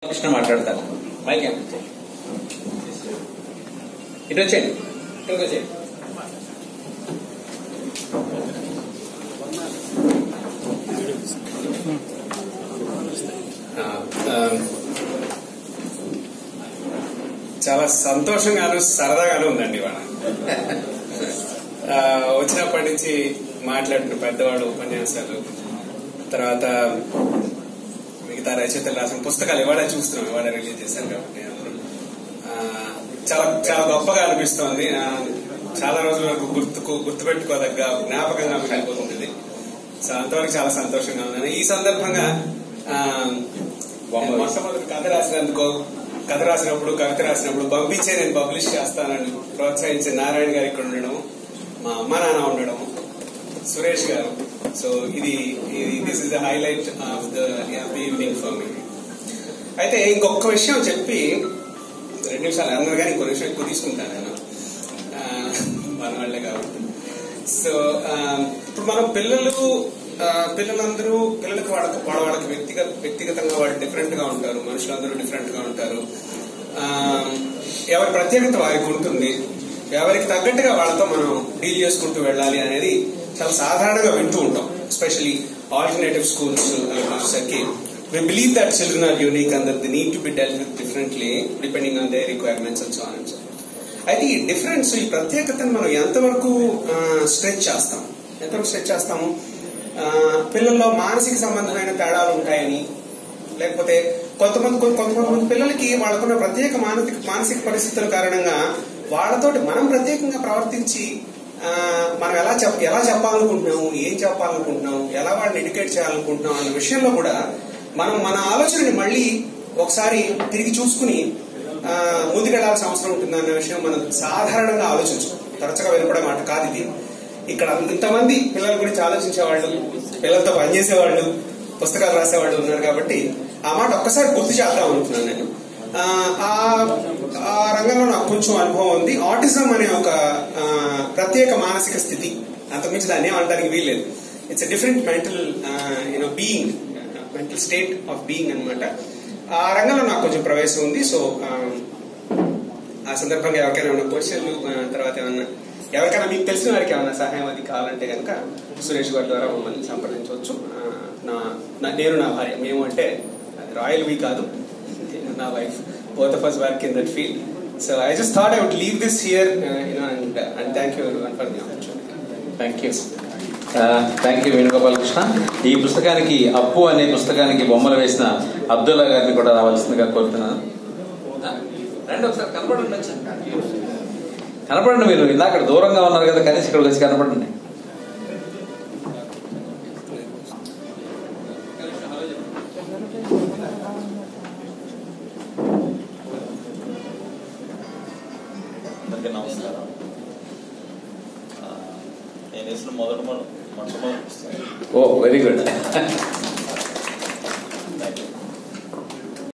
కృష్ణ మాట్లాడతారు మైక్ ఏం? ఇటు వచ్చేయండి ఇక్కడికి వచ్చేయండి ఆ, ఆ, చాలా సంతోషంగాను సరదాగాను ఉందండి ఇవాళ ఆ, వచ్చినప్పటి నుంచి మాట్లాడిన పెద్దవాడు ఉపన్యాసాలు తర్వాత మిగతా రచయితలు రాసిన పుస్తకాలు ఇవాళ చూస్తున్నాం ఇవాళ రిలీజ్ చేశారు కాబట్టి అందరూ ఆ, చాలా చాలా గొప్పగా అనిపిస్తోంది ఆ, చాలా రోజుల వరకు గుర్తుకు గుర్తుపెట్టుకోదగ్గ జ్ఞాపకంగా మిగిలిపోతుంది ఇది. సో అంతవరకు చాలా సంతోషంగా ఉన్నాను ఈ సందర్భంగా ఆ, నేను మొట్టమొదటి కథ రాసినందుకు కథ రాసినప్పుడు కవిత రాసినప్పుడు పంపించే నేను పబ్లిష్ చేస్తానని ప్రోత్సహించే నారాయణ గారు ఇక్కడ ఉండడం మా అమ్మ నాన్న ఉండడం సురేష్ గారు సో ఇది this is the highlight of the evening for me అయితే ఇంకొక విషయం చెప్పి రెండు నిమిషాలు అన్నారు కానీ ఇంకో నిమిషం ఎక్కువ తీసుకుంటాను నేను ఆ, మన వాళ్ళే కాబట్టి సో ఆ, ఇప్పుడు మనం పిల్లలు ఆ, పిల్లలందరూ పిల్లలకు వాళ్ళకి వాళ్ళ వాళ్ళకి వ్యక్తిగత వ్యక్తిగతంగా వాళ్ళు డిఫరెంట్ గా ఉంటారు మనుషులందరూ డిఫరెంట్ గా ఉంటారు ఆ, ఎవరి ప్రత్యేకత వారికి ఉంటుంది ఎవరికి తగ్గట్టుగా వాళ్ళతో మనం డీల్ చేసుకుంటూ వెళ్ళాలి అనేది చాలా సాధారణంగా వింటూ ఉంటాం ఎస్పెషలీ ఆల్టర్నేటివ్ స్కూల్స్ వచ్చేసరికి we believe that children are unique and that they need to be dealt with differently depending on their requirements and so on and so forth. అయితే ఈ డిఫరెన్స్ ఈ ప్రత్యేకతను మనం ఎంతవరకు స్ట్రెచ్ చేస్తాం ఎంతవరకు స్ట్రెచ్ చేస్తాము ఆ, పిల్లల్లో మానసిక సంబంధమైన తేడాలు ఉంటాయని లేకపోతే కొంతమంది కొ- కొంతమంది పిల్లలకి వాళ్ళకున్న ప్రత్యేక మానసిక మానసిక పరిస్థితుల కారణంగా వాళ్ళతోటి మనం ప్రత్యేకంగా ప్రవర్తించి ఆ, మనం ఎలా చెప్ ఎలా చెప్పాలనుకుంటున్నాము ఏం చెప్పాలనుకుంటున్నాము ఎలా వాళ్ళని ఎడ్యుకేట్ చేయాలనుకుంటున్నాం అన్న విషయంలో కూడా మనం మన ఆలోచనని మళ్ళీ ఒకసారి తిరిగి చూసుకుని ఆ, ముందుకెళ్లాల్సిన అవసరం ఉంటుంది అన్న విషయం మనం సాధారణంగా ఆలోచించం తరచుగా వినపడే మాట కాదు ఇది ఇక్కడ ఇంతమంది పిల్లల గురించి ఆలోచించేవాళ్ళు పిల్లలతో పనిచేసేవాళ్ళు పుస్తకాలు రాసేవాళ్ళు ఉన్నారు కాబట్టి ఆ మాట ఒక్కసారి గుర్తు చేద్దాం అనుకున్నాను నేను ఆ, ఆ- ఆ రంగంలో నాకు కొంచెం అనుభవం ఉంది ఆటిజం అనే ఒక ఆ, ప్రత్యేక మానసిక స్థితి అంతకుమించి దాన్ని ఏమంటానికి వీల్లేదు it's different mental you know being mental state of being అన్నమాట ఆ రంగంలో నాకు కొంచెం ప్రవేశం ఉంది సో ఆ, ఆ సందర్భంగా ఎవరికైనా ఏమైనా క్వశ్చన్లు ఆ, తర్వాత ఏమన్నా ఎవరికైనా మీకు తెలిసిన వారికి ఏమైనా సహాయం అది కావాలంటే కనుక సురేష్ గారి ద్వారా మమ్మల్ని సంప్రదించవచ్చు ఆ, నా నా- నేను నా భార్య మేము అంటే అది రాయల్ వి కాదు నేను నా wife both of us work in that field so I just thought I would leave this here you know and and thank you every for the opportunity thank you thank you Venugopal Krishna ఈ పుస్తకానికి అప్పు అనే పుస్తకానికి బొమ్మలు వేసిన అబ్దుల్లా గారిని కూడా రావాల్సిందిగా కోరుతున్నాను రండి ఒకసారి కనపడండి వచ్చి. కనపడండి మీరు ఇందాక దూరంగా ఉన్నారు కదా కనీసం ఇక్కడికి వచ్చి కనపడండి అందరికీ నమస్కారం ఆ, నేను వేసిన మొదటి మొ- మొట్టమొదటి పుస్తకం ఓ వెరీ గుడ్